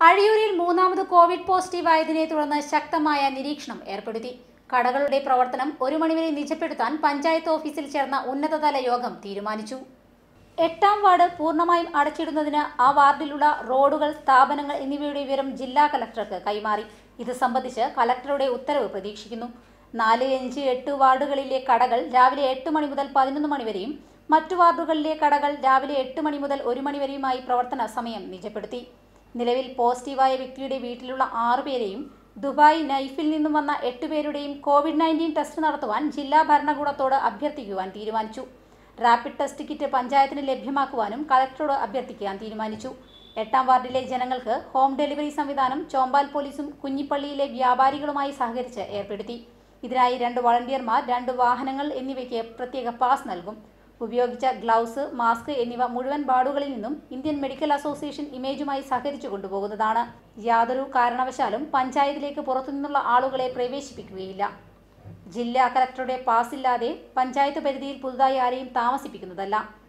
അഴിയൂരിൽ മൂന്നാമത് Covid positive ആയതിനെ തുടർന്ന് ശക്തമായ നിരീക്ഷണം ഏർപ്പെടുത്തി കടകളുടെ പ്രവർത്തനം ഒരു മണിവരെ നിജപ്പെടുത്താൻ പഞ്ചായത്ത് ഓഫീസിൽ ചേർന്ന ഉന്നതതല യോഗം തീരുമാനിച്ചു എട്ടാം വാർഡ് പൂർണ്ണമായും അടച്ചിടുന്നതിന് ആ വാർഡിലുള്ള റോഡുകൾ സ്ഥാപനങ്ങൾ എന്നിവയുടെ വിവരം ജില്ലാ കലക്ടർക്ക് കൈമാറി ഇത് സംബന്ധിച്ച് കലക്ടറുടെ ഉത്തരവ് പ്രതീക്ഷിക്കുന്നു നാല് അഞ്ച് എട്ട് വാർഡുകളിലെ കടകൾ രാവിലെ എട്ട് മണി മുതൽ പതിനൊന്ന് മണി വരെയും മറ്റു വാർഡുകളിലെ കടകൾ രാവിലെ എട്ട് മണി മുതൽ ഒരു മണി വരെയുമായി പ്രവർത്തന സമയം നിജപ്പെടുത്തി നിലവിൽ പോസിറ്റീവായ വ്യക്തിയുടെ വീട്ടിലുള്ള ആറുപേരെയും ദുബായ് നൈഫിൽ നിന്നും വന്ന എട്ട് പേരുടെയും കോവിഡ് നയൻറ്റീൻ ടെസ്റ്റ് നടത്തുവാൻ ജില്ലാ ഭരണകൂടത്തോട് അഭ്യർത്ഥിക്കുവാൻ തീരുമാനിച്ചു റാപ്പിഡ് ടെസ്റ്റ് കിറ്റ് പഞ്ചായത്തിന് ലഭ്യമാക്കുവാനും കളക്ടറോട് അഭ്യർത്ഥിക്കാൻ തീരുമാനിച്ചു എട്ടാം വാർഡിലെ ജനങ്ങൾക്ക് ഹോം ഡെലിവറി സംവിധാനം ചോമ്പാൽ പോലീസും കുഞ്ഞിപ്പള്ളിയിലെ വ്യാപാരികളുമായി സഹകരിച്ച് ഏർപ്പെടുത്തി ഇതിനായി രണ്ട് വളണ്ടിയർമാർ രണ്ട് വാഹനങ്ങൾ എന്നിവയ്ക്ക് പ്രത്യേക പാസ് നൽകും ഉപയോഗിച്ച ഗ്ലൗസ് മാസ്ക് എന്നിവ മുഴുവൻ വാർഡുകളിൽ നിന്നും ഇന്ത്യൻ മെഡിക്കൽ അസോസിയേഷൻ ഇമേജുമായി സഹകരിച്ചു കൊണ്ടുപോകുന്നതാണ് യാതൊരു കാരണവശാലും പഞ്ചായത്തിലേക്ക് പുറത്തുനിന്നുള്ള ആളുകളെ പ്രവേശിപ്പിക്കുകയില്ല ജില്ലാ കലക്ടറുടെ പാസ് ഇല്ലാതെ പഞ്ചായത്ത് പരിധിയിൽ പുതുതായി ആരെയും താമസിപ്പിക്കുന്നതല്ല